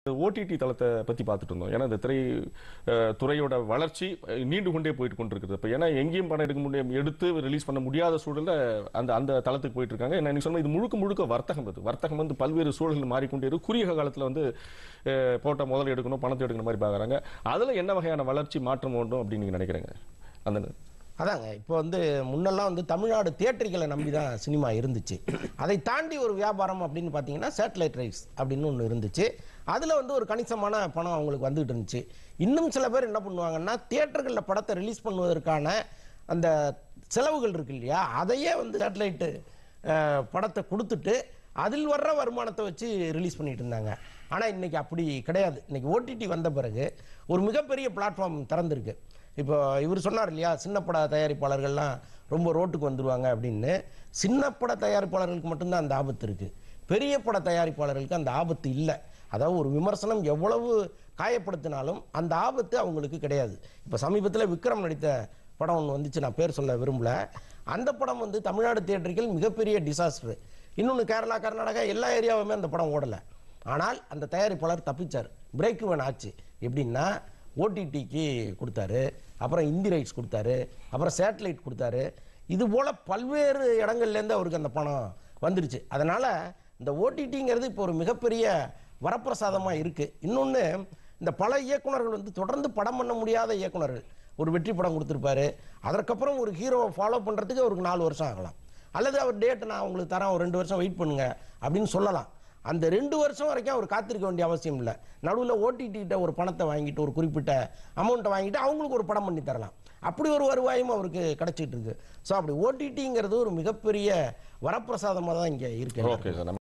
OTT தளத்தை பத்தி பார்த்துட்டு இருந்தோம் ஏன்னா இந்த திரை அஹ், துறையோட வளர்ச்சி அஹ், நீண்டு கொண்டே போயிட்டு கொண்டிருக்குது இப்போ ஏன்னா எங்கேயும் படம் எடுக்க முடியும் எடுத்து ரிலீஸ் பண்ண முடியாத சூழல்ல அந்த அந்த தளத்துக்கு போயிட்டு இருக்காங்க என்ன நீ சொன்ன இது முழுக்க முழுக்க வர்த்தகம் இது வர்த்தகம் வந்து பல்வேறு சூழல்கள் மாறிக்கொண்டே இருக்கு குறுகிய காலத்துல வந்து அஹ், போட்ட முதல்ல எடுக்கணும் பணத்தை எடுக்கணும் மாதிரி பார்க்குறாங்க அதுல என்ன வகையான வளர்ச்சி மாற்றம் வேண்டும் அப்படின்னு நீங்க நினைக்கிறீங்க அந்த அதாங்க இப்போ வந்து முன்னெல்லாம் வந்து தமிழ்நாடு தியேட்டர்களை நம்பி தான் சினிமா இருந்துச்சு அதை தாண்டி ஒரு வியாபாரம் அப்படின்னு பார்த்தீங்கன்னா சேட்டலைட் ரைட்ஸ் அப்படின்னு ஒன்று இருந்துச்சு அதில் வந்து ஒரு கணிசமான பணம் அவங்களுக்கு வந்துகிட்டு இருந்துச்சு இன்னும் சில பேர் என்ன பண்ணுவாங்கன்னா தியேட்டர்களில் படத்தை ரிலீஸ் பண்ணுவதற்கான அந்த செலவுகள் இருக்கு இல்லையா அதையே வந்து சேட்டலைட்டு படத்தை கொடுத்துட்டு அதில் வர்ற வருமானத்தை வச்சு ரிலீஸ் பண்ணிட்டு இருந்தாங்க ஆனால் இன்னைக்கு அப்படி கிடையாது இன்னைக்கு ஓடிடி வந்த பிறகு ஒரு மிகப்பெரிய பிளாட்ஃபார்ம் திறந்திருக்கு இப்போ இவர் சொன்னார் இல்லையா சின்ன பட தயாரிப்பாளர்கள்லாம் ரொம்ப ரோட்டுக்கு வந்துருவாங்க அப்படின்னு சின்ன பட தயாரிப்பாளர்களுக்கு மட்டும்தான் அந்த ஆபத்து இருக்கு பெரிய பட தயாரிப்பாளர்களுக்கு அந்த ஆபத்து இல்லை அதாவது ஒரு விமர்சனம் எவ்வளவு காயப்படுத்தினாலும் அந்த ஆபத்து அவங்களுக்கு கிடையாது இப்போ சமீபத்தில் விக்ரம் நடித்த படம் ஒன்று வந்துச்சு நான் பேர் சொல்ல விரும்பல அந்த படம் வந்து தமிழ்நாடு தியேட்டர்கள் மிகப்பெரிய டிசாஸ்டர் இன்னொன்று கேரளா கர்நாடகா எல்லா ஏரியாவுமே அந்த படம் ஓடலை ஆனால் அந்த தயாரிப்பாளர் தப்பிச்சார் பிரேக் இவன் ஆச்சு எப்படின்னா ஓடிடிக்கு கொடுத்தாரு அப்புறம் இந்தி ரைட்ஸ் கொடுத்தாரு அப்புறம் சேட்டலைட் கொடுத்தாரு இது போல பல்வேறு இடங்கள்லேருந்து அவருக்கு அந்த பணம் வந்துருச்சு அதனால இந்த ஓடிடிங்கிறது இப்போ ஒரு மிகப்பெரிய வரப்பிரசாதமாக இருக்குது இன்னொன்று இந்த பல இயக்குனர்கள் வந்து தொடர்ந்து படம் பண்ண முடியாத இயக்குனர்கள் ஒரு வெற்றி படம் கொடுத்துருப்பாரு அதற்கப்புறம் ஒரு ஹீரோவை ஃபாலோ பண்ணுறதுக்கு அவருக்கு நாலு வருஷம் ஆகலாம் அல்லது அவர் டேட் நான் உங்களுக்கு தரேன் ஒரு ரெண்டு வருஷம் வெயிட் பண்ணுங்க அப்படின்னு சொல்லலாம் அந்த ரெண்டு வருஷம் வரைக்கும் அவர் காத்திருக்க வேண்டிய அவசியம் இல்லை நடுவில் ஓடிடிட்ட ஒரு பணத்தை வாங்கிட்டு ஒரு குறிப்பிட்ட அமௌண்ட்டை வாங்கிட்டு அவங்களுக்கு ஒரு படம் பண்ணி தரலாம் அப்படி ஒரு வருவாயும் அவருக்கு கிடைச்சிட்டு இருக்கு ஸோ அப்படி ஓடிடிங்கிறது ஒரு மிகப்பெரிய வரப்பிரசாதமாக தான் இங்கே இருக்கு ஓகே சார்